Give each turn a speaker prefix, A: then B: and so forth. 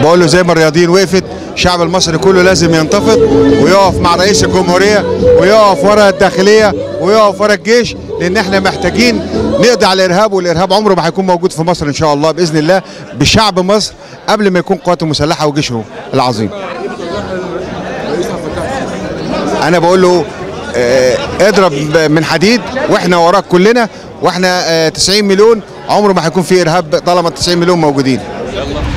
A: بقول له زي ما الرياضيين وقفت الشعب المصري كله لازم ينتفض ويقف مع رئيس الجمهوريه ويقف ورا الداخليه ويقف ورا الجيش لان احنا محتاجين نقضي على الارهاب والارهاب عمره ما هيكون موجود في مصر ان شاء الله باذن الله بشعب مصر قبل ما يكون قواته المسلحه وجيشه العظيم انا بقول له آه، اضرب من حديد واحنا وراك كلنا واحنا آه، 90 مليون عمره ما هيكون في ارهاب طالما 90 مليون موجودين